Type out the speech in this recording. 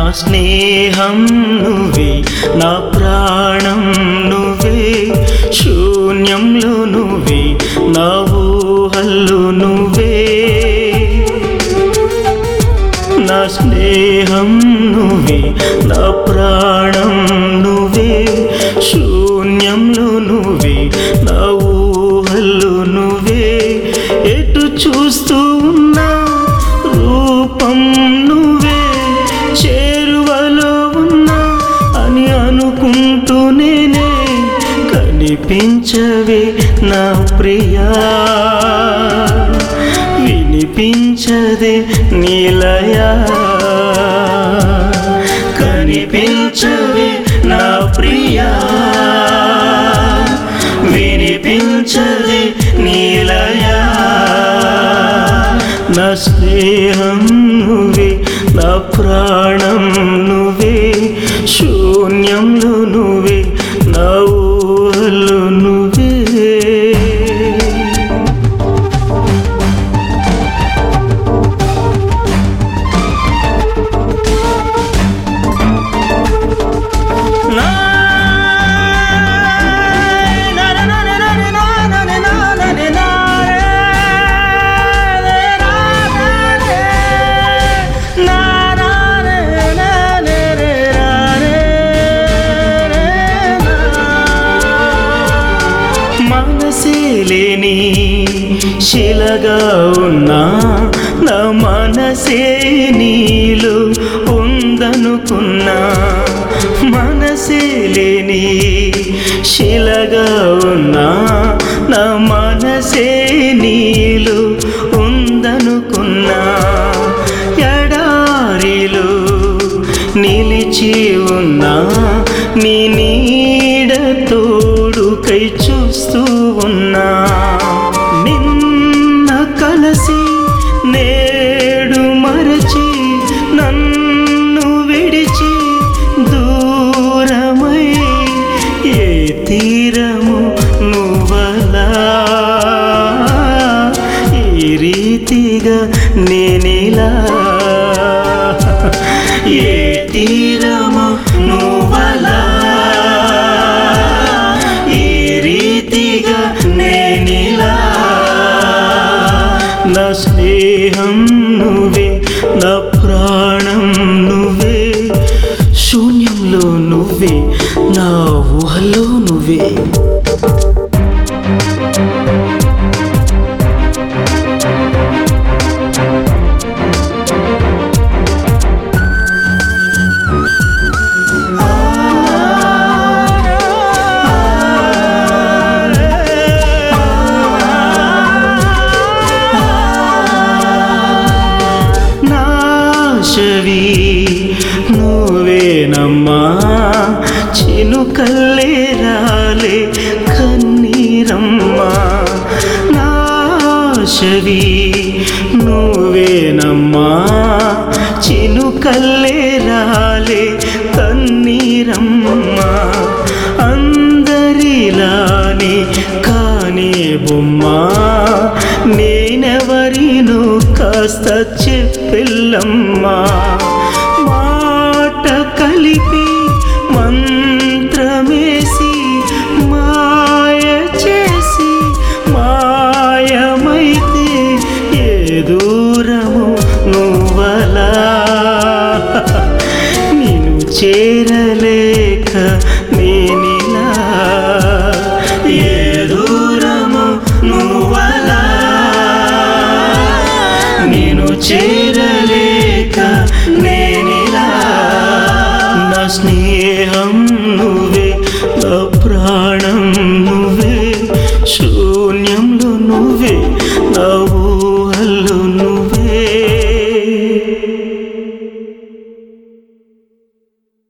స్నేహం నువ్వే నా ప్రాణం నువ్వే శూన్యంలో నువ్వే నా ఊహల్లో నువ్వే నా స్నేహం నువ్వే నా ప్రాణం నువ్వే శూన్యంలో నువ్వే నా ఊహల్లో నువ్వే ఎటు చూస్తూ ఉన్నా రూపం నువ్వే చేరువలో ఉన్నా అని అనుకుంటూ నేనే కనిపించవే నా ప్రియా వినిపించదే నీలయా కనిపించవే నా ప్రియా వినిపించదే నీలయా నా స్నేహం నువ్వే నా ప్రాణం నువ్వే శూన్యంలో నువ్వే నా ఊహల్లో నువ్వే మనసే లేని శిలగా ఉన్నా నా మనసే నీలో ఉందనుకున్నా మనసే లేని శిలగా ఉన్నా నా మనసే నీలో ఉందనుకున్నా ఎడారిలో నిలిచి ఉన్నా నీ నీడ తోడుకై చూస్తూ ఉన్నా నిన్న కలసి నేడు మరచి నన్ను విడిచి దూరమై ఏ తీరము నువ్వలా ఈ రీతిగా నేనిలా ఏ తీరము నువ్వలా ఈ రీతిగా నేనిలా నా స్నేహం నువ్వే నా ప్రాణం నువ్వే శూన్యంలో నువ్వే నా ఊహలో నువ్వే నాశవి నువ్వేనమ్మా చినుకల్లే రాలే కన్నీరమ్మా నాశవి నువ్వేనమ్మా చినుకల్లే రాలే కన్నీరమ్మా అందరిలాని కానే బొమ్మా నేనెవరినో కాస్త చెప్పెల్లమ్మా మాట కలిపి మంత్రమేసి మాయ చేసి మాయమైతే ఏ దూరము నువ్వలా నిన్ను చేరలేక నేనిలా ఏ దూరము నువ్వలా నేను చేరలేక నేనిలా నా స్నేహం నువ్వే నా ప్రాణం నువ్వే శూన్యంలో నువ్వే నా